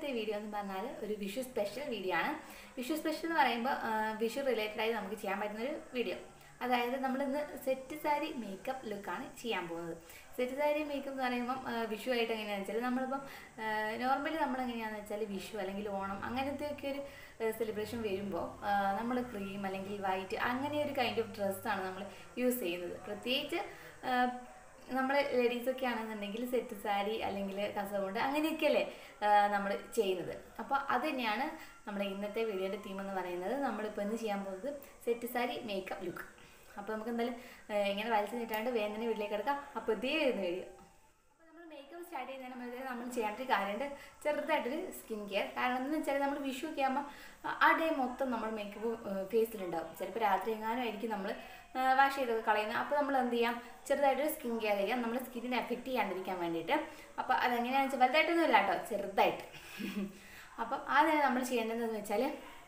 ഇന്നത്തെ വീഡിയോ എന്ന് പറഞ്ഞാൽ ഒരു വിഷു സ്പെഷ്യൽ വീഡിയോ ആണ് വിഷു സ്പെഷ്യൽ എന്ന് പറയുമ്പോൾ ആ, വിഷു റിലേറ്റഡ് ആയി നമുക്ക് ചെയ്യാൻ പറ്റുന്ന ഒരു വീഡിയോ അതായത് നമ്മൾ ഇന്ന് സെറ്റ് സാരി മേക്കപ്പ് ലുക്കാണ് ചെയ്യാൻ പോകുന്നത് സെറ്റ് സാരി മേക്കപ്പ് എന്ന് പറയുമ്പം ആ, വിഷു ആയിട്ട് എങ്ങനെയാണെന്ന് വെച്ചാൽ നമ്മളിപ്പം നോർമലി നമ്മൾ എങ്ങനെയാണെന്ന് വെച്ചാൽ വിഷു അല്ലെങ്കിൽ ഓണം അങ്ങനത്തെയൊക്കെ ഒരു സെലിബ്രേഷൻ വരുമ്പോൾ നമ്മൾ ക്രീം അല്ലെങ്കിൽ വൈറ്റ് അങ്ങനെ ഒരു കൈൻഡ് ഓഫ് ഡ്രസ്സാണ് നമ്മൾ യൂസ് ചെയ്യുന്നത് പ്രത്യേകിച്ച് നമ്മൾ ലേഡീസൊക്കെ ആണെന്നുണ്ടെങ്കിൽ സെറ്റ് സാരി അല്ലെങ്കിൽ കസവുണ്ട് അങ്ങനെയൊക്കെയല്ലേ നമ്മൾ ചെയ്യുന്നത് അപ്പോൾ അത് തന്നെയാണ് നമ്മുടെ ഇന്നത്തെ വീഡിയോയുടെ തീം എന്ന് പറയുന്നത് നമ്മളിപ്പോൾ ഇന്ന് ചെയ്യാൻ പോകുന്നത് സെറ്റ് സാരി മേക്കപ്പ് ലുക്ക് അപ്പോൾ നമുക്ക് എന്തായാലും ആ, ഇങ്ങനെ വലിച്ചു നീട്ടാണ്ട് വേദന വീട്ടിലേക്ക് എടുക്കാം അപ്പോൾ ഇതേ വരുന്ന വീഡിയോ അപ്പോൾ നമ്മൾ മേക്കപ്പ് സ്റ്റാർട്ട് ചെയ്യുന്നതിന് മുന്നേ നമ്മൾ ചെയ്യേണ്ട ഒരു കാര്യമുണ്ട് ചെറുതായിട്ടൊരു സ്കിൻ കെയർ കാരണം എന്ന് വെച്ചാൽ നമ്മൾ വിഷു ഒക്കെ ആകുമ്പോൾ ആ ഡേ മൊത്തം നമ്മൾ മേക്കപ്പ് ഫേസിലുണ്ടാവും ചിലപ്പോൾ രാത്രി എങ്ങാനും ആയിരിക്കും നമ്മൾ വാഷ് ചെയ്തൊക്കെ കളയുന്നത് അപ്പോൾ നമ്മൾ എന്ത് ചെയ്യാം ചെറുതായിട്ടൊരു സ്കിൻ കെയർ ചെയ്യാം നമ്മൾ സ്കിന്നിനെ എഫക്റ്റ് ചെയ്യാണ്ടിരിക്കാൻ വേണ്ടിയിട്ട് അപ്പോൾ അതെങ്ങനെയാണെന്ന് വെച്ചാൽ വലുതായിട്ടൊന്നും ഇല്ല കേട്ടോ ചെറുതായിട്ട് അപ്പം ആദ്യം നമ്മൾ ചെയ്യേണ്ടതെന്ന് വെച്ചാൽ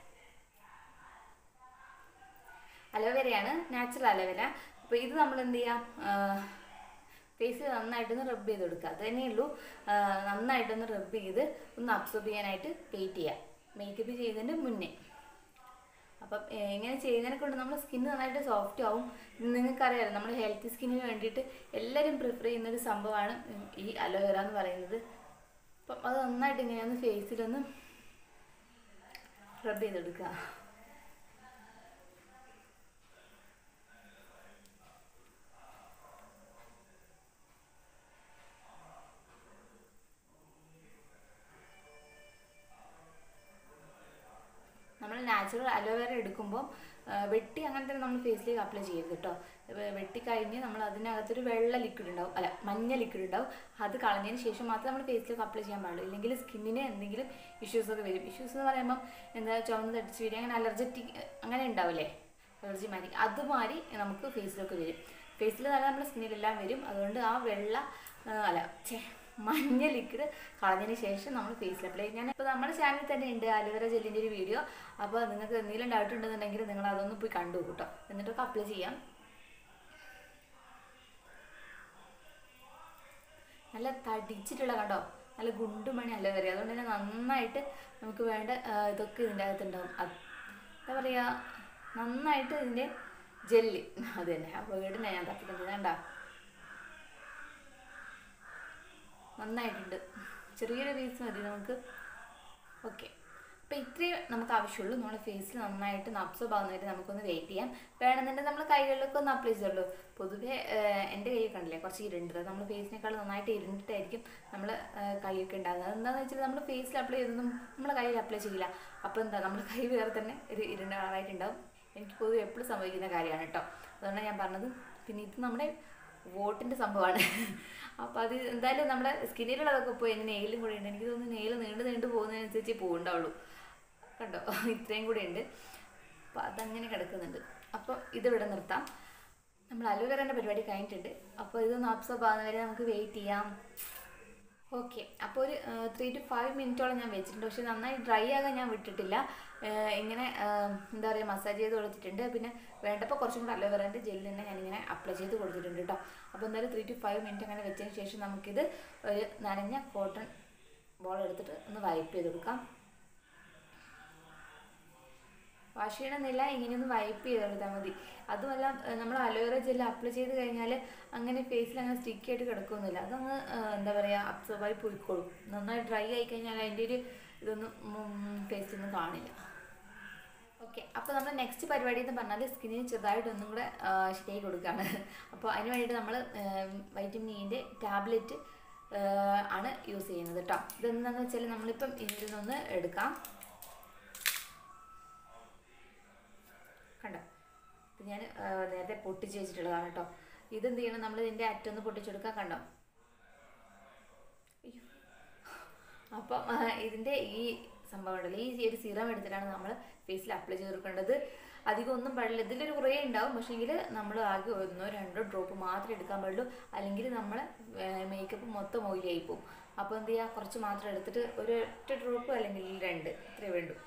അലോവേരയാണ് നാച്ചുറൽ അലോവേര അപ്പോൾ ഇത് നമ്മൾ എന്ത് ചെയ്യാം ഫേസിൽ നന്നായിട്ടൊന്ന് റബ്ബ് ചെയ്ത് കൊടുക്കുക അത് തന്നെയുള്ളൂ ആ, നന്നായിട്ടൊന്ന് റബ്ബ് ചെയ്ത് ഒന്ന് അബ്സോർബ് ചെയ്യാനായിട്ട് വെയിറ്റ് ചെയ്യുക മേക്കപ്പ് ചെയ്യുന്നതിന് മുന്നേ അപ്പം ഏ, ഇങ്ങനെ ചെയ്യുന്നതിനെ കൊണ്ട് നമ്മുടെ സ്കിന്ന് നന്നായിട്ട് സോഫ്റ്റ് ആവും നിങ്ങൾക്കറിയാലോ നമ്മുടെ ഹെൽത്തി സ്കിന്നിന് വേണ്ടിയിട്ട് എല്ലാവരും പ്രിഫർ ചെയ്യുന്ന ഒരു സംഭവമാണ് ഈ അലോവേര എന്ന് പറയുന്നത് അപ്പം അത് നന്നായിട്ട് ഇങ്ങനെയൊന്ന് ഫേസിലൊന്ന് റബ്ബ് ചെയ്തെടുക്കുക നമ്മൾ നാച്ചുറൽ അലോവേര എടുക്കുമ്പോൾ വെട്ടി അങ്ങനെ തന്നെ നമ്മൾ ഫേസിലേക്ക് അപ്ലൈ ചെയ്യരുത് കേട്ടോ വെ- വെട്ടി കഴിഞ്ഞ് നമ്മൾ അതിനകത്തൊരു വെള്ള ലിക്വിഡ് ഉണ്ടാവും അല്ല മഞ്ഞ ലിക്വിഡ് ഉണ്ടാവും അത് കളഞ്ഞതിന് ശേഷം മാത്രമേ നമ്മൾ ഫേസിലേക്ക് അപ്ലൈ ചെയ്യാൻ പാടുള്ളൂ ഇല്ലെങ്കിൽ സ്കിന്നിന് എന്തെങ്കിലും ഇഷ്യൂസ് ഒക്കെ വരും ഇഷ്യൂസ് എന്ന് പറയുമ്പം എന്താ ചുവന്ന് തടിച്ച് വരിക അങ്ങനെ അലർജറ്റിക് അങ്ങനെ ഉണ്ടാവില്ലേ അലർജി മാതിരി അതുമാതിരി നമുക്ക് ഫേസിലൊക്കെ വരും ഫേസിൽ നല്ല നമ്മുടെ സ്കിന്നിലെല്ലാം വരും അതുകൊണ്ട് ആ വെള്ള ആ, അല്ല ഛേ മഞ്ഞ ലിക്വിഡ് കളഞ്ഞതിന് ശേഷം നമ്മൾ ഫേസിൽ അപ്ലൈ ഞാൻ ഇപ്പോൾ നമ്മുടെ ചാനലിൽ തന്നെ ഉണ്ട് അലോവേര ജെല്ലിൻ്റെ ഒരു വീഡിയോ അപ്പോൾ നിങ്ങൾക്ക് എന്തെങ്കിലും ഡൗട്ട് ഉണ്ടെന്നുണ്ടെങ്കിൽ നിങ്ങൾ അതൊന്ന് പോയി കണ്ടു നോക്കൂ കേട്ടോ എന്നിട്ടൊക്കെ അപ്ലൈ ചെയ്യാം നല്ല തടിച്ചിട്ടുള്ള കണ്ടോ നല്ല ഗുണ്ടുമണി അലോവേര അതുകൊണ്ട് തന്നെ നന്നായിട്ട് നമുക്ക് വേണ്ട ആ, ഇതൊക്കെ ഇതിൻ്റെ അകത്തുണ്ടാവും അത് എന്താ പറയുക നന്നായിട്ട് ഇതിൻ്റെ ജെല്ലി അത് തന്നെ ആ വേർഡിനെ ഞാൻ തപ്പിക്കുന്നത് കണ്ടോ നന്നായിട്ടുണ്ട് ചെറിയൊരു പീസ് മതി നമുക്ക് ഓക്കെ അപ്പോൾ ഇത്രയും നമുക്ക് ആവശ്യമുള്ളൂ നമ്മുടെ ഫേസിൽ നന്നായിട്ട് അബ്സോർബ് ആവുന്നവരെ നമുക്കൊന്ന് വെയിറ്റ് ചെയ്യാം വേണമെന്നുണ്ടെങ്കിൽ നമ്മൾ കൈകളിലൊക്കെ ഒന്ന് അപ്ലൈ ചെയ്യുള്ളൂ പൊതുവേ ഏഹ്, എൻ്റെ കൈ കണ്ടില്ലേ കുറച്ച് ഇരുണ്ടത് നമ്മൾ ഫേസിനേക്കാൾ നന്നായിട്ട് ഇരുണ്ടിട്ടായിരിക്കും നമ്മൾ കൈയൊക്കെ ഉണ്ടാകുന്നത് എന്താണെന്ന് വെച്ചാൽ നമ്മൾ ഫേസിൽ അപ്ലൈ ചെയ്തൊന്നും നമ്മുടെ കയ്യിൽ അപ്ലൈ ചെയ്യില്ല അപ്പോൾ എന്താ നമ്മുടെ കൈ വേറെ തന്നെ ഒരു ഇരുണ്ട കളറായിട്ടുണ്ടാവും എനിക്ക് പൊതുവെ എപ്പോഴും സംഭവിക്കുന്ന കാര്യമാണ് കേട്ടോ അതുകൊണ്ടാണ് ഞാൻ പറഞ്ഞത് പിന്നെ ഇത് നമ്മുടെ വോട്ടിൻ്റെ സംഭവമാണ് അപ്പോൾ അത് എന്തായാലും നമ്മുടെ സ്കിന്നിലുള്ളതൊക്കെ പോയി എൻ്റെ നെയിലും കൂടെ ഉണ്ട് എനിക്ക് തോന്നുന്നു നെയിൽ നീണ്ട് നീണ്ട് പോകുന്നതിനനുസരിച്ച് പോകുന്നുണ്ടാവുള്ളൂ കണ്ടോ ഇത്രയും കൂടെ ഉണ്ട് അപ്പോൾ അതങ്ങനെ കിടക്കുന്നുണ്ട് അപ്പോൾ ഇതിവിടെ നിർത്താം നമ്മൾ അലോവേറേൻ്റെ പരിപാടി കഴിഞ്ഞിട്ടുണ്ട് അപ്പോൾ ഇതൊന്ന് അബ്സോർബ് ആകുന്നവരെ നമുക്ക് വെയിറ്റ് ചെയ്യാം ഓക്കെ അപ്പോൾ ഒരു ത്രീ ടു ഫൈവ് മിനിറ്റോളം ഞാൻ വെച്ചിട്ടുണ്ട് പക്ഷെ നന്നായി ഡ്രൈ ആകാൻ ഞാൻ വിട്ടിട്ടില്ല ഏഹ് ഇങ്ങനെ ഏഹ് എന്താ പറയുക മസാജ് ചെയ്ത് കൊടുത്തിട്ടുണ്ട് പിന്നെ വേണ്ടപ്പോൾ കുറച്ചും കൂടെ അലോവേറേൻ്റെ ജെല്ല് തന്നെ ഞാനിങ്ങനെ അപ്ലൈ ചെയ്ത് കൊടുത്തിട്ടുണ്ട് കേട്ടോ അപ്പോൾ എന്തായാലും ത്രീ ടു ഫൈവ് മിനിറ്റ് അങ്ങനെ വെച്ചതിന് ശേഷം നമുക്കിത് ഒരു നനഞ്ഞ കോട്ടൺ ബോൾ എടുത്തിട്ട് ഒന്ന് വൈപ്പ് ചെയ്ത് കൊടുക്കാം വാഷ് ചെയ്യണമെന്നില്ല ഇങ്ങനെയൊന്ന് വൈപ്പ് ചെയ്ത് കൊടുത്താൽ മതി അതുമല്ല ഏഹ് നമ്മൾ അലോവേറ ജെല്ല് അപ്ലൈ ചെയ്ത് കഴിഞ്ഞാൽ അങ്ങനെ ഫേസിൽ അങ്ങനെ സ്റ്റിക്കി ആയിട്ട് കിടക്കുകയൊന്നുമില്ല അതങ്ങ് ഏഹ് എന്താ പറയുക അബ്സോർബായി പോയിക്കോളും നന്നായി ഡ്രൈ ആയി കഴിഞ്ഞാൽ അതിൻ്റെ ഒരു ഇതൊന്നും ഫേസിലൊന്നും കാണില്ല ഓക്കെ അപ്പോൾ നമ്മൾ നെക്സ്റ്റ് പരിപാടി എന്ന് പറഞ്ഞാൽ സ്കിന്നിന് ചെറുതായിട്ട് ഒന്നും കൂടെ ആ, ശരിയായി കൊടുക്കുകയാണ് അപ്പോൾ അതിന് വേണ്ടിയിട്ട് നമ്മൾ വൈറ്റമിൻ ഇൻ്റെ ടാബ്ലറ്റ് ആണ് യൂസ് ചെയ്യുന്നത് കേട്ടോ ഇതെന്താണെന്ന് വെച്ചാൽ നമ്മളിപ്പം ഇതിൽ നിന്ന് എടുക്കാം കണ്ടോ ഇത് ഞാൻ ആ, നേരത്തെ പൊട്ടിച്ച് വെച്ചിട്ടുള്ളതാണ് കേട്ടോ ഇതെന്ത് ചെയ്യണം നമ്മൾ ഇതിൻ്റെ അറ്റൊന്ന് പൊട്ടിച്ചെടുക്കാൻ കണ്ടോ അയ്യോ അപ്പം ആ, ഇതിൻ്റെ ഈ സംഭവം ഉണ്ടല്ലോ ഈ ഒരു സിറം എടുത്തിട്ടാണ് നമ്മൾ ഫേസിൽ അപ്ലൈ ചെയ്ത് കൊടുക്കേണ്ടത് അധികം ഒന്നും പാടില്ല ഇതിലൊരു കുറേ ഉണ്ടാവും പക്ഷേങ്കിൽ നമ്മൾ ആകെ ഒന്നോ രണ്ടോ ഡ്രോപ്പ് മാത്രമേ എടുക്കാൻ പാടുള്ളൂ അല്ലെങ്കിൽ നമ്മൾ മേക്കപ്പ് മൊത്തം ഓയിലായി പോകും അപ്പോൾ എന്ത് ചെയ്യുക കുറച്ച് മാത്രം എടുത്തിട്ട് ഒരു ഒറ്റ ഡ്രോപ്പ് അല്ലെങ്കിൽ രണ്ട് ഇത്രയേ വേണ്ടൂ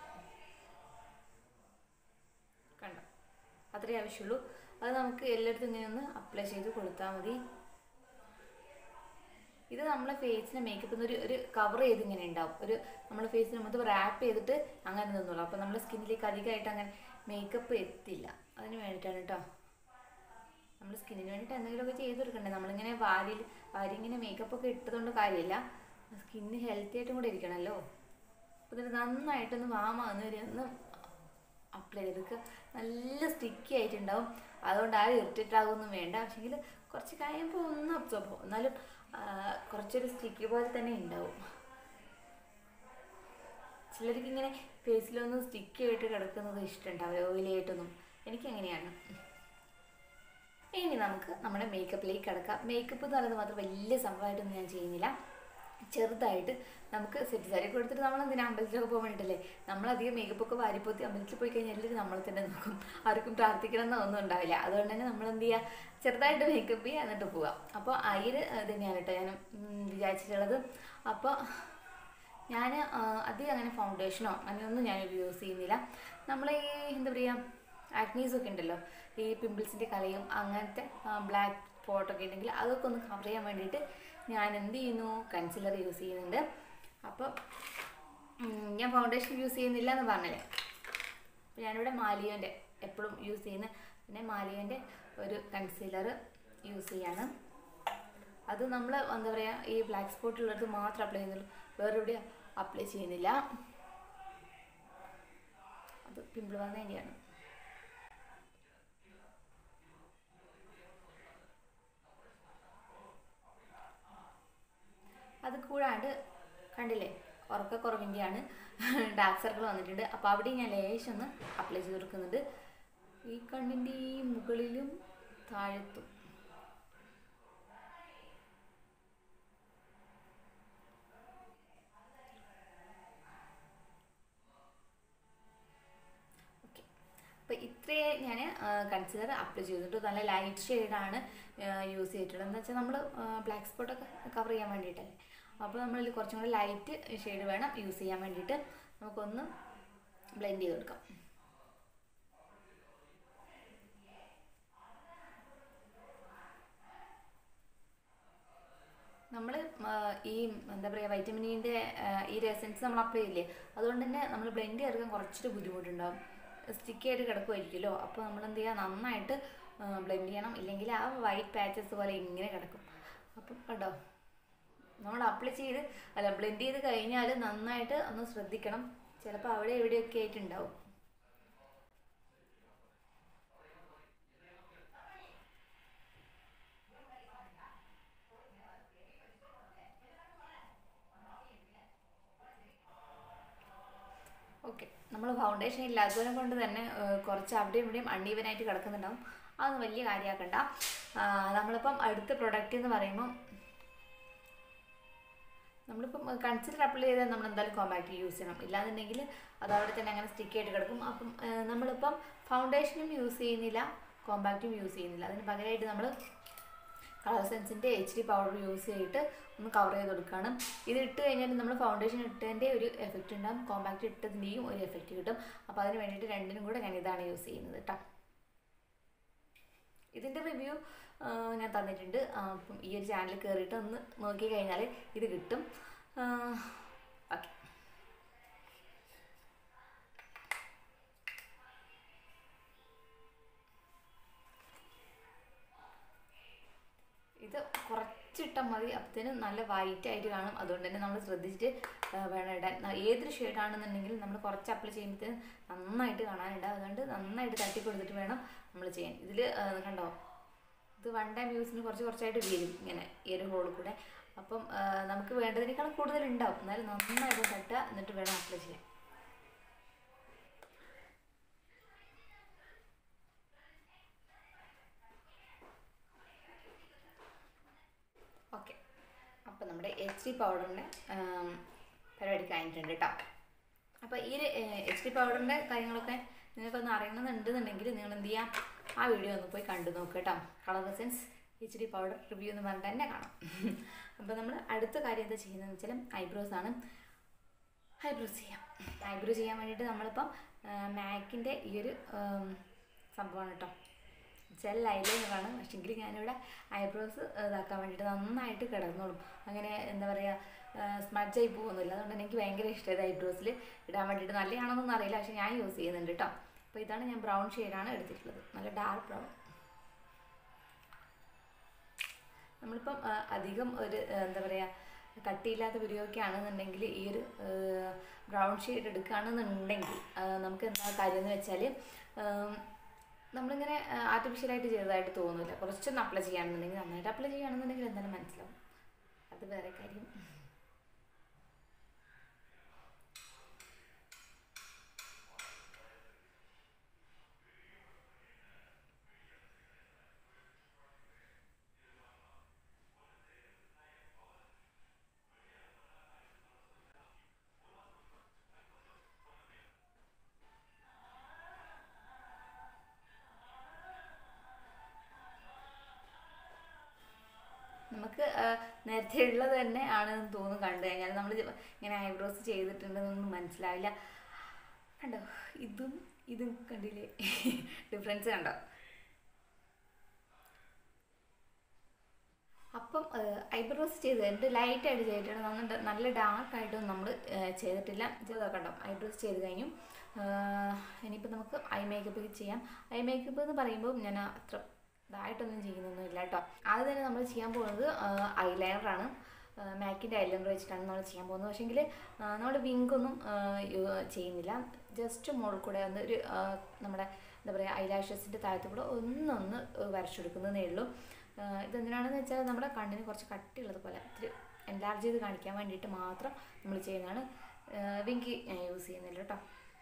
കണ്ടോ അത്രേ ആവശ്യമുള്ളൂ അത് നമുക്ക് എല്ലായിടത്തും ഇങ്ങനെ ഒന്ന് അപ്ലൈ ചെയ്ത് കൊടുത്താൽ മതി ഇത് നമ്മളെ ഫേസിനെ മേക്കപ്പ് ഒരു ഒരു കവർ ചെയ്ത് ഇങ്ങനെ ഉണ്ടാവും ഒരു നമ്മുടെ ഫേസിന് മൊത്തം റാപ്പ് ചെയ്തിട്ട് അങ്ങനെ നിന്നുള്ളൂ അപ്പോൾ നമ്മുടെ സ്കിന്നിലേക്ക് അധികമായിട്ട് അങ്ങനെ മേക്കപ്പ് എത്തില്ല അതിന് വേണ്ടിയിട്ടാണ് കേട്ടോ നമ്മൾ സ്കിന്നിന് വേണ്ടിയിട്ട് എന്തെങ്കിലുമൊക്കെ ചെയ്ത് കൊടുക്കണ്ടേ നമ്മളിങ്ങനെ വാരിൽ വാരി ഇങ്ങനെ മേക്കപ്പ് ഒക്കെ ഇട്ടതുകൊണ്ട് കാര്യമില്ല സ്കിന്ന് ഹെൽത്തി ആയിട്ടും കൂടെ ഇരിക്കണമല്ലോ അപ്പോൾ ഇതിന് നന്നായിട്ടൊന്ന് വാമ വന്ന് ഒന്ന് അപ്ലൈ ചെയ്തെടുക്കുക നല്ല സ്റ്റിക്കി ആയിട്ടുണ്ടാവും അതുകൊണ്ട് ആരും ഇറിറ്റേറ്റ് ആകുമൊന്നും വേണ്ട പക്ഷെങ്കിൽ കുറച്ച് കഴിയുമ്പോൾ ഒന്ന് അബ്സോർബ് ആവും എന്നാലും ആ, കുറച്ചൊരു സ്റ്റിക്കി പോലെ തന്നെ ഉണ്ടാവും ചിലർക്ക് ഇങ്ങനെ ഫേസിലൊന്നും സ്റ്റിക്കി ആയിട്ട് കിടക്കുന്നത് ഇഷ്ടമുണ്ടാവില്ല ഓയിലായിട്ടൊന്നും എനിക്കങ്ങനെയാണ് ഇനി നമുക്ക് നമ്മുടെ മേക്കപ്പിലേക്ക് കിടക്കാം മേക്കപ്പ് എന്ന് പറയുന്നത് മാത്രം വലിയ സംഭവമായിട്ടൊന്നും ഞാൻ ചെയ്യുന്നില്ല ചെറുതായിട്ട് നമുക്ക് സെറ്റ് സാരി കൊടുത്തിട്ട് നമ്മൾ എന്തിനാ അമ്പലത്തിലൊക്കെ പോകാൻ വേണ്ടിയിട്ടല്ലേ നമ്മളധികം മേക്കപ്പ് ഒക്കെ വാരിപ്പോത്തി അമ്പലത്തിൽ പോയി കഴിഞ്ഞാൽ എല്ലാവരും നമ്മളെ തന്നെ നോക്കും ആർക്കും പ്രാർത്ഥിക്കണം എന്നൊന്നും ഉണ്ടാവില്ല അതുകൊണ്ട് തന്നെ നമ്മൾ എന്ത് ചെയ്യുക ചെറുതായിട്ട് മേക്കപ്പ് ചെയ്യുക എന്നിട്ട് പോവാം അപ്പോൾ അതിൽ തന്നെയാണ് കേട്ടോ ഞാൻ ഉം, വിചാരിച്ചിട്ടുള്ളത് അപ്പോൾ ഞാൻ അധികം അങ്ങനെ ഫൗണ്ടേഷനോ അങ്ങനെയൊന്നും ഞാൻ യൂസ് ചെയ്യുന്നില്ല നമ്മൾ ഈ എന്താ പറയുക ആക്നീസ് ഒക്കെ ഉണ്ടല്ലോ ഈ പിമ്പിൾസിൻ്റെ കലയും അങ്ങനത്തെ ബ്ലാക്ക് സ്പോട്ടൊക്കെ ഉണ്ടെങ്കിൽ അതൊക്കെ ഒന്ന് കവർ ചെയ്യാൻ വേണ്ടിയിട്ട് ഞാൻ എന്ത് ചെയ്യുന്നു കൺസിലർ യൂസ് ചെയ്യുന്നുണ്ട് അപ്പോൾ ഞാൻ ഫൗണ്ടേഷൻ യൂസ് ചെയ്യുന്നില്ല എന്ന് പറഞ്ഞില്ലേ അപ്പോൾ ഞാനിവിടെ മാലിയോൻ്റെ എപ്പോഴും യൂസ് ചെയ്യുന്ന പിന്നെ മാലിയോൻ്റെ ഒരു കൺസീലർ യൂസ് ചെയ്യാണ് അത് നമ്മൾ എന്താ പറയുക ഈ ബ്ലാക്ക് സ്പോട്ട് ഉള്ളത് മാത്രം അപ്ലൈ ചെയ്യുന്നുള്ളൂ വേറെ എവിടെയും അപ്ലൈ ചെയ്യുന്നില്ല അത് പിമ്പിൾ വന്നതിൻ്റെയാണ് അത് കൂടാണ്ട് കണ്ടില്ലേ ഉറക്കക്കുറവിൻ്റെയാണ് ഡാർക്ക് സർക്കിൾ വന്നിട്ടുണ്ട് അപ്പോൾ അവിടെ ഞാൻ ലേശം ഒന്ന് അപ്ലൈ ചെയ്ത് കൊടുക്കുന്നുണ്ട് ഈ കണ്ണിൻ്റെ ഈ മുകളിലും താഴത്തും ഓക്കെ അപ്പോൾ ഇത്രയേ ഞാൻ കൺസിലർ അപ്ലൈ ചെയ്തിട്ട് നല്ല ലൈറ്റ് ഷെയ്ഡാണ് യൂസ് ചെയ്തിട്ടുള്ളത് എന്ന് വെച്ചാൽ നമ്മൾ ബ്ലാക്ക് സ്പോട്ടൊക്കെ കവർ ചെയ്യാൻ വേണ്ടിയിട്ടല്ലേ അപ്പോൾ നമ്മളിൽ കുറച്ചും കൂടി ലൈറ്റ് ഷെയ്ഡ് വേണം യൂസ് ചെയ്യാൻ വേണ്ടിയിട്ട് നമുക്കൊന്ന് ബ്ലെൻഡ് ചെയ്ത് കൊടുക്കാം നമ്മൾ ഈ എന്താ പറയുക വൈറ്റമിനിൻ്റെ ഈ എസൻസ് നമ്മൾ അപ്ലൈ ചെയ്യില്ലേ അതുകൊണ്ട് തന്നെ നമ്മൾ ബ്ലെൻഡ് ചെയ്തെടുക്കാൻ കുറച്ചൊരു ബുദ്ധിമുട്ടുണ്ടാവും സ്റ്റിക്കി ആയിട്ട് കിടക്കുമായിരിക്കുമല്ലോ അപ്പോൾ നമ്മൾ എന്ത് ചെയ്യുക നന്നായിട്ട് ബ്ലെൻഡ് ചെയ്യണം ഇല്ലെങ്കിൽ ആ വൈറ്റ് പാച്ചസ് പോലെ ഇങ്ങനെ കിടക്കും അപ്പം കണ്ടോ നമ്മൾ അപ്ലൈ ചെയ്ത് അല്ല ബ്ലെൻഡ് ചെയ്ത് കഴിഞ്ഞാൽ നന്നായിട്ട് ഒന്ന് ശ്രദ്ധിക്കണം ചിലപ്പോൾ അവിടെ എവിടെയൊക്കെ ആയിട്ടുണ്ടാവും ഓക്കെ നമ്മൾ ഫൗണ്ടേഷൻ ഇല്ലാത്തതിനെ കൊണ്ട് തന്നെ ഏഹ്, കുറച്ച് അവിടെയും ഇവിടെയും അൺഈവനായിട്ട് കിടക്കുന്നുണ്ടാവും അതൊന്നും വലിയ കാര്യമാക്കണ്ട ആ, നമ്മളിപ്പം അടുത്ത പ്രൊഡക്റ്റ് എന്ന് പറയുമ്പം നമ്മളിപ്പം കൺസിലർ അപ്ലൈ ചെയ്താൽ നമ്മൾ എന്തായാലും കോമ്പാക്റ്റ് യൂസ് ചെയ്യണം ഇല്ലാന്നുണ്ടെങ്കിൽ അത് അവിടെ തന്നെ അങ്ങനെ സ്റ്റിക്ക് ആയിട്ട് കിടക്കും അപ്പം ഏഹ്, നമ്മളിപ്പം ഫൗണ്ടേഷനും യൂസ് ചെയ്യുന്നില്ല കോമ്പാക്റ്റും യൂസ് ചെയ്യുന്നില്ല അതിന് പകരമായിട്ട് നമ്മൾ കളർ സെൻസിൻ്റെ എച്ച് ഡി പൗഡർ യൂസ് ചെയ്തിട്ട് ഒന്ന് കവർ ചെയ്ത് കൊടുക്കുകയാണ് ഇത് ഇട്ട് കഴിഞ്ഞാൽ നമ്മൾ ഫൗണ്ടേഷൻ ഇട്ടതിൻ്റെ ഒരു എഫക്റ്റ് ഉണ്ടാകും കോമ്പാക്റ്റ് ഇട്ടതിൻ്റെയും ഒരു എഫക്റ്റ് കിട്ടും അപ്പോൾ അതിന് വേണ്ടിയിട്ട് രണ്ടിനും കൂടെ ഞാൻ ഇതാണ് യൂസ് ചെയ്യുന്നത് കേട്ടോ ഇതിൻ്റെ റിവ്യൂ ഞാൻ തന്നിട്ടുണ്ട് ആ, അപ്പം ഈ ഒരു ചാനൽ കയറിയിട്ട് ഒന്ന് നോക്കി കഴിഞ്ഞാൽ ഇത് കിട്ടും ഓക്കെ ഇത് കുറച്ചിട്ടാൽ മതി അപ്പത്തേനും നല്ല വൈറ്റ് ആയിട്ട് കാണും അതുകൊണ്ട് തന്നെ നമ്മൾ ശ്രദ്ധിച്ചിട്ട് ആ, വേണം ഇടാൻ ന- ഏതൊരു ഷെയ്ഡാണെന്നുണ്ടെങ്കിലും നമ്മൾ കുറച്ച് അപ്ലൈ ചെയ്യുമ്പോഴത്തേനും നന്നായിട്ട് കാണാനുണ്ട് അതുകൊണ്ട് നന്നായിട്ട് തട്ടി കൊടുത്തിട്ട് വേണം നമ്മൾ ചെയ്യാൻ ഇതിൽ കണ്ടോ ഇത് വൺ ടൈം യൂസിന് കുറച്ച് കുറച്ചായിട്ട് വീഴും ഇങ്ങനെ ഈ ഒരു ഹോളിൽ കൂടെ അപ്പം ആ, നമുക്ക് വേണ്ടതിനേക്കാൾ കൂടുതൽ ഉണ്ടാവും എന്നാലും നന്നായിട്ട് തട്ടുക എന്നിട്ട് വേണം അപ്ലൈ ചെയ്യാൻ ഓക്കെ അപ്പോൾ നമ്മുടെ എച്ച് ഡി പൗഡറിൻ്റെ പരിപാടി കഴിഞ്ഞിട്ടുണ്ട് കേട്ടോ അപ്പോൾ ഈ എച്ച് ഡി പൗഡറിൻ്റെ കാര്യങ്ങളൊക്കെ നിങ്ങൾക്കൊന്ന് അറിയണമെന്നുണ്ടെന്നുണ്ടെങ്കിൽ നിങ്ങൾ എന്ത് ചെയ്യാം ആ വീഡിയോ ഒന്ന് പോയി കണ്ടു നോക്കുക കേട്ടോ colour essence H D powder review എന്ന് പറഞ്ഞിട്ട് തന്നെ കാണാം അപ്പോൾ നമ്മൾ അടുത്ത കാര്യം എന്താ ചെയ്യുന്നതെന്ന് വെച്ചാൽ ഐബ്രോസ് ആണ് ഐബ്രോസ് ചെയ്യാം ഐബ്രോ ചെയ്യാൻ വേണ്ടിയിട്ട് നമ്മളിപ്പം മാക്കിൻ്റെ ഈ ഒരു ഉം, സംഭവമാണ് കേട്ടോ ജെൽ ഐലൈനറാണ് പക്ഷെങ്കിൽ ഞാനിവിടെ ഐബ്രോസ് ഇതാക്കാൻ വേണ്ടിയിട്ട് നന്നായിട്ട് കിടന്നോളും അങ്ങനെ എന്താ പറയുക സ്മഡ്ജായി പോകുന്നില്ല അതുകൊണ്ട് എനിക്ക് ഭയങ്കര ഇഷ്ടമായത് ഐബ്രോസിൽ ഇടാൻ വേണ്ടിയിട്ട് നല്ലതാണെന്നൊന്നും അറിയില്ല പക്ഷെ ഞാൻ യൂസ് ചെയ്യുന്നുണ്ട് കേട്ടോ അപ്പോൾ ഇതാണ് ഞാൻ ബ്രൗൺ ഷെയ്ഡാണ് എടുത്തിട്ടുള്ളത് നല്ല ഡാർക്ക് ബ്രൗൺ നമ്മളിപ്പം ആ, അധികം ഒരു ആ, എന്താ പറയുക കട്ടിയില്ലാത്ത വീഡിയോയൊക്കെ ആണെന്നുണ്ടെങ്കിൽ ഈ ഒരു ബ്രൗൺ ഷെയ്ഡ് എടുക്കുകയാണെന്നുണ്ടെങ്കിൽ ആ, നമുക്ക് എന്താ കാര്യം എന്ന് വെച്ചാൽ നമ്മളിങ്ങനെ ആർട്ടിഫിഷ്യലായിട്ട് ചെയ്തതായിട്ട് തോന്നില്ല കുറച്ചൊന്ന് അപ്ലൈ ചെയ്യുകയാണെന്നുണ്ടെങ്കിൽ നന്നായിട്ട് അപ്ലൈ ചെയ്യുകയാണെന്നുണ്ടെങ്കിൽ എന്തായാലും മനസ്സിലാവും അത് വേറെ കാര്യം നമുക്ക് ആ, നേരത്തെ ഉള്ളത് തന്നെ ആണെന്ന് തോന്നുന്നു കണ്ടു കഴിഞ്ഞാൽ നമ്മൾ ഇങ്ങനെ ഐബ്രോസ് ചെയ്തിട്ടുണ്ടെന്നൊന്നും മനസ്സിലാവില്ല കണ്ടോ ഇതും ഇതും കണ്ടില്ലേ ഡിഫറൻസ് കണ്ടോ അപ്പം ഐബ്രോസ് ചെയ്ത് എന്നിട്ട് ലൈറ്റായിട്ട് ചെയ്തിട്ടുണ്ട് നന്നിട്ട് നല്ല ഡാർക്കായിട്ടൊന്നും നമ്മൾ ചെയ്തിട്ടില്ല ചെയ്ത് കണ്ടോ ഐബ്രോസ് ചെയ്ത് കഴിഞ്ഞു ആഹ് ഇനിയിപ്പോൾ നമുക്ക് ഐ മേക്കപ്പ് ചെയ്യാം ഐ മേക്കപ്പ് എന്ന് പറയുമ്പോൾ ഞാൻ അത്ര ഇതായിട്ടൊന്നും ചെയ്യുന്നൊന്നുമില്ല കേട്ടോ ആദ്യം തന്നെ നമ്മൾ ചെയ്യാൻ പോകുന്നത് ഐലൈനറാണ് മാക്കിൻ്റെ ഐലൈനർ വെച്ചിട്ടാണ് നമ്മൾ ചെയ്യാൻ പോകുന്നത് പക്ഷേങ്കിൽ നമ്മൾ വിങ്കൊന്നും ചെയ്യുന്നില്ല ജസ്റ്റ് മുകളിൽ കൂടെ ഒന്ന് ഒരു ആ, നമ്മുടെ എന്താ പറയുക ഐലാഷസിൻ്റെ താഴത്തു കൂടെ ഒന്നൊന്ന് വരച്ചെടുക്കുന്നതേ ഉള്ളൂ ആ, ഇതെന്തിനാണെന്ന് വെച്ചാൽ നമ്മുടെ കണ്ണിന് കുറച്ച് കട്ടിയുള്ളത് പോലെ ഇത്തിരി എൻലാർജ് ചെയ്ത് കാണിക്കാൻ വേണ്ടിയിട്ട് മാത്രം നമ്മൾ ചെയ്യുന്നതാണ് വിങ്കി ഞാൻ യൂസ് ചെയ്യുന്നില്ല കേട്ടോ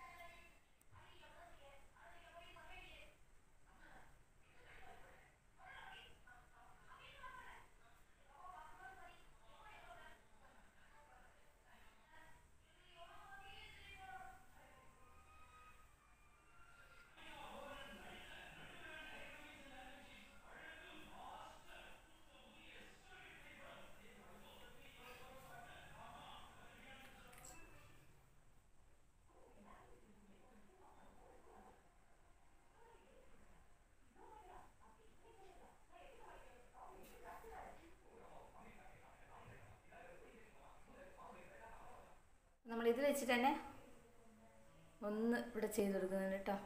നമ്മൾ ഇത് വെച്ചിട്ട് തന്നെ ഒന്ന് ഇവിടെ ചെയ്ത് കൊടുക്കുന്നുണ്ട് കേട്ടോ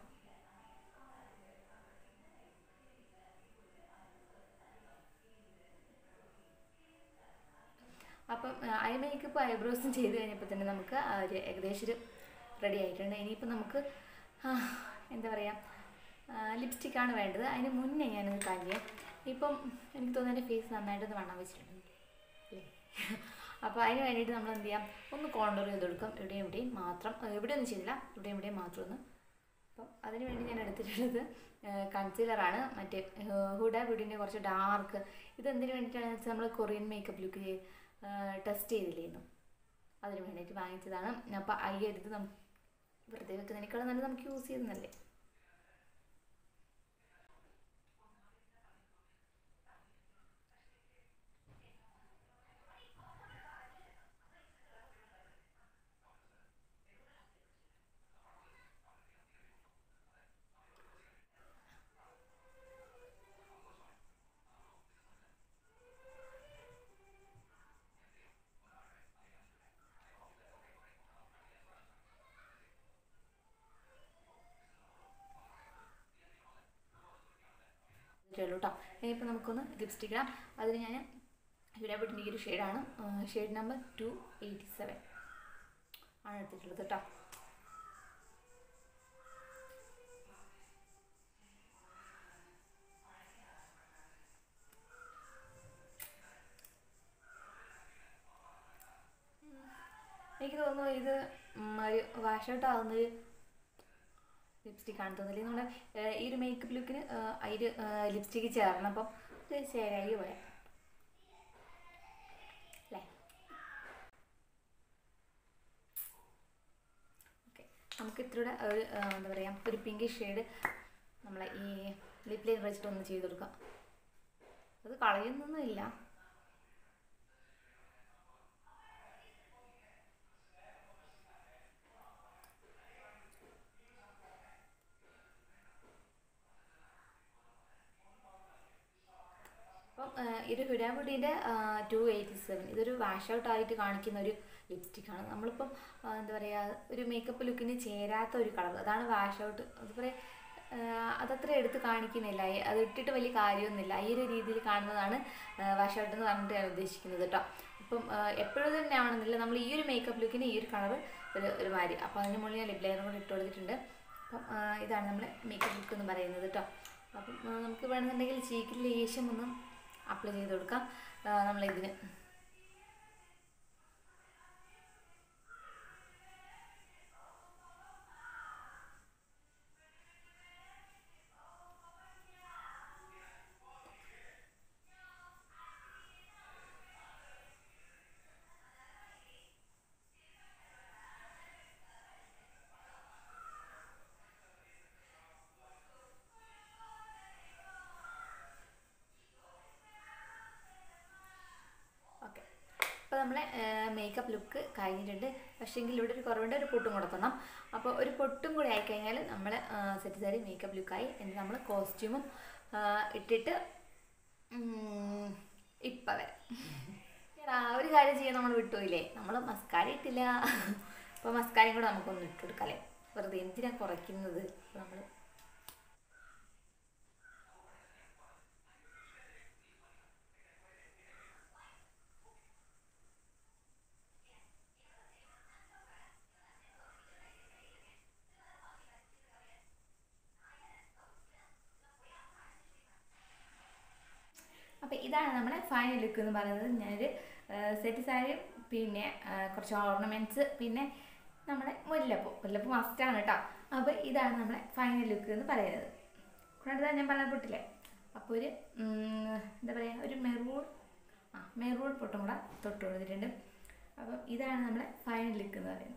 അപ്പം ഐ മേക്കപ്പ് ഐബ്രോസും ചെയ്ത് കഴിഞ്ഞപ്പോൾ തന്നെ നമുക്ക് ആ ഒരു ഏകദേശം ഒരു റെഡി ആയിട്ടുണ്ട് ഇനിയിപ്പോൾ നമുക്ക് ആ, എന്താ പറയുക ലിപ്സ്റ്റിക്കാണ് വേണ്ടത് അതിന് മുന്നേ ഞാനത് കാര്യം ഇപ്പം എനിക്ക് തോന്നുന്നു എൻ്റെ ഫേസ് നന്നായിട്ടൊന്ന് വണ്ണം വെച്ചിട്ടുണ്ട് അല്ലേ അപ്പോൾ അതിന് വേണ്ടിയിട്ട് നമ്മൾ എന്ത് ചെയ്യാം ഒന്ന് കോണ്ടർ ചെയ്ത് കൊടുക്കും ഇവിടെയും ഇവിടെയും മാത്രം ഏഹ് ഇവിടെയൊന്നും ചെയ്തില്ല ഇവിടെയും ഇവിടെയും മാത്രം ഒന്ന് അപ്പം അതിന് വേണ്ടി ഞാൻ എടുത്തിട്ടുള്ളത് കൺസീലറാണ് മറ്റേ ഹുഡ ബ്യൂട്ടിൻ്റെ കുറച്ച് ഡാർക്ക് ഇത് എന്തിനു വേണ്ടിയിട്ടാണെന്ന് വെച്ചാൽ നമ്മൾ കൊറിയൻ മേക്കപ്പ് ലുക്ക് ടെസ്റ്റ് ചെയ്തില്ലായിരുന്നു അതിന് വേണ്ടിയിട്ട് വാങ്ങിച്ചതാണ് അപ്പോൾ ഐ എടുത്ത് നമുക്ക് വെറുതെ വെക്കുന്നതിനേക്കാളും നല്ലത് നമുക്ക് യൂസ് ചെയ്യുന്നതല്ലേ ഉള്ളൂ കേട്ടോ ഇനിയിപ്പോൾ നമുക്കൊന്ന് ലിപ്സ്റ്റിക് ഇടാം അതിന് ഞാൻ ഇവിടെ വിട്ടിൻ്റെ ഈ ഒരു ഷെയ്ഡാണ് shade number two eighty seven ആണ് എടുത്തിട്ടുള്ളത് കേട്ടോ എനിക്ക് തോന്നുന്നു ഇത് ഉം, ഒരു വാഷ് ഔട്ട് ആവുന്നൊരു ലിപ്സ്റ്റിക് ആണ് തോന്നുന്നില്ല നമ്മുടെ ഏഹ്, ഈ ഒരു മേക്കപ്പ് ലുക്കിന് അതിൽ ലിപ്സ്റ്റിക്ക് ചേർന്ന് അപ്പം ഇത് ശരിയായി പോയ അല്ലേ ഓക്കെ നമുക്ക് ഇത്തിരി ഒരു ഏഹ്, എന്താ പറയുക ഒരു പിങ്ക് ഷെയ്ഡ് നമ്മളെ ഈ ലിപ് ലൈൻ വെച്ചിട്ട് ഒന്ന് ചെയ്ത് കൊടുക്കാം അത് കളയുന്നൊന്നുമില്ല ഈ ഒരു ഹുഡാബുഡിൻ്റെ ടു എയ്റ്റി സെവൻ ഇതൊരു വാഷ് ഔട്ട് ആയിട്ട് കാണിക്കുന്ന ഒരു ലിപ്സ്റ്റിക്കാണ് നമ്മളിപ്പം ആ, എന്താ പറയുക ഒരു മേക്കപ്പ് ലുക്കിന് ചേരാത്ത ഒരു കളർ അതാണ് വാഷ് ഔട്ട് അതുപോലെ അതത്ര എടുത്ത് കാണിക്കുന്നില്ല ഈ- അത് ഇട്ടിട്ട് വലിയ കാര്യമൊന്നുമില്ല ഈ ഒരു രീതിയിൽ കാണുന്നതാണ് വാഷ് ഔട്ട് എന്ന് പറഞ്ഞിട്ട് ഞാൻ ഉദ്ദേശിക്കുന്നത് കേട്ടോ അപ്പം എപ്പോഴും തന്നെ ആവണമെന്നില്ല നമ്മൾ ഈ ഒരു മേക്കപ്പ് ലുക്കിന് ഈ ഒരു കളർ ഒരു ഒരു മാതിരി അപ്പോൾ അതിന് മുകളിൽ ഞാൻ ലിപ് ലൈനറും കൂടി ഇട്ട് കൊടുത്തിട്ടുണ്ട് അപ്പം ആ, ഇതാണ് നമ്മുടെ മേക്കപ്പ് ലുക്ക് എന്ന് പറയുന്നത് കേട്ടോ അപ്പം ആ, നമുക്ക് വേണമെന്നുണ്ടെങ്കിൽ ചീക്കിൽ ലേശം ഒന്ന് അപ്ലൈ ചെയ്ത് കൊടുക്കാം ആ, നമ്മളിതിന് ഓക്കെ അപ്പോൾ നമ്മളെ മേക്കപ്പ് ലുക്ക് കഴിഞ്ഞിട്ടുണ്ട് പക്ഷേങ്കിൽ ഇവിടെ ഒരു കുറവുണ്ട് ഒരു പൊട്ടും കൊടുക്കണം അപ്പോൾ ഒരു പൊട്ടും കൂടി ആയിക്കഴിഞ്ഞാൽ നമ്മൾ സെറ്റ് സാരി മേക്കപ്പ് ലുക്കായി എന്നിട്ട് നമ്മൾ കോസ്റ്റ്യൂമും ഇട്ടിട്ട് ഉം, ഇപ്പം വരാം എടാ, ഒരു കാര്യം ചെയ്യാൻ നമ്മൾ വിട്ടുപോയില്ലേ നമ്മൾ മസ്കാര ഇട്ടില്ല അപ്പോൾ മസ്കാരയും കൂടെ നമുക്കൊന്ന് ഇട്ട് കൊടുക്കാല്ലേ വെറുതെ എന്തിനാ കുറയ്ക്കുന്നത് നമ്മൾ അപ്പോൾ ഇതാണ് നമ്മുടെ ഫൈനൽ ലുക്ക് എന്ന് പറയുന്നത് ഞാനൊരു സെറ്റ് സാരി പിന്നെ ആ, കുറച്ച് ഓർണമെൻറ്റ്സ് പിന്നെ നമ്മുടെ മുല്ലപ്പൂ മുല്ലപ്പൂ മസ്റ്റാണ് കേട്ടോ അപ്പോൾ ഇതാണ് നമ്മുടെ ഫൈനൽ ലുക്ക് എന്ന് പറയുന്നത് കൂടാതെ ഞാൻ പറഞ്ഞ പൊട്ടില്ലേ അപ്പോൾ ഒരു ഉം, എന്താ പറയുക ഒരു മെറൂൺ ആ മെറൂൺ പൊട്ടും കൂടെ തൊട്ട് കൊടുത്തിട്ടുണ്ട് അപ്പം ഇതാണ് നമ്മുടെ ഫൈനൽ ലുക്ക് എന്ന് പറയുന്നത്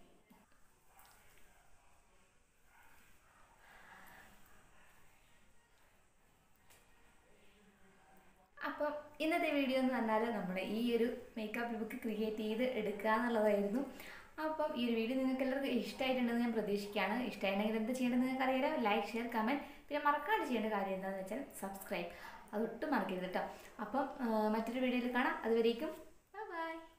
അപ്പം ഇന്നത്തെ വീഡിയോ എന്ന് പറഞ്ഞാൽ നമ്മുടെ ഈ ഒരു മേക്കപ്പ് ലുക്ക് ക്രിയേറ്റ് ചെയ്ത് എടുക്കുക എന്നുള്ളതായിരുന്നു അപ്പം ഈ ഒരു വീഡിയോ നിങ്ങൾക്ക് എല്ലാവർക്കും ഇഷ്ടമായിട്ടുണ്ടെന്ന് ഞാൻ പ്രതീക്ഷിക്കുകയാണ് ഇഷ്ടമായിട്ടുണ്ടെങ്കിൽ എന്ത് ചെയ്യേണ്ടത് നിങ്ങൾക്ക് അറിയാലോ ലൈക്ക് ഷെയർ കമൻറ്റ് പിന്നെ മറക്കാണ്ട് ചെയ്യേണ്ട കാര്യം എന്താണെന്ന് വെച്ചാൽ സബ്സ്ക്രൈബ് അതൊട്ടും മറക്കരുത് കേട്ടോ അപ്പം ആ, മറ്റൊരു വീഡിയോയിൽ കാണാം അതുവരേക്കും ബൈ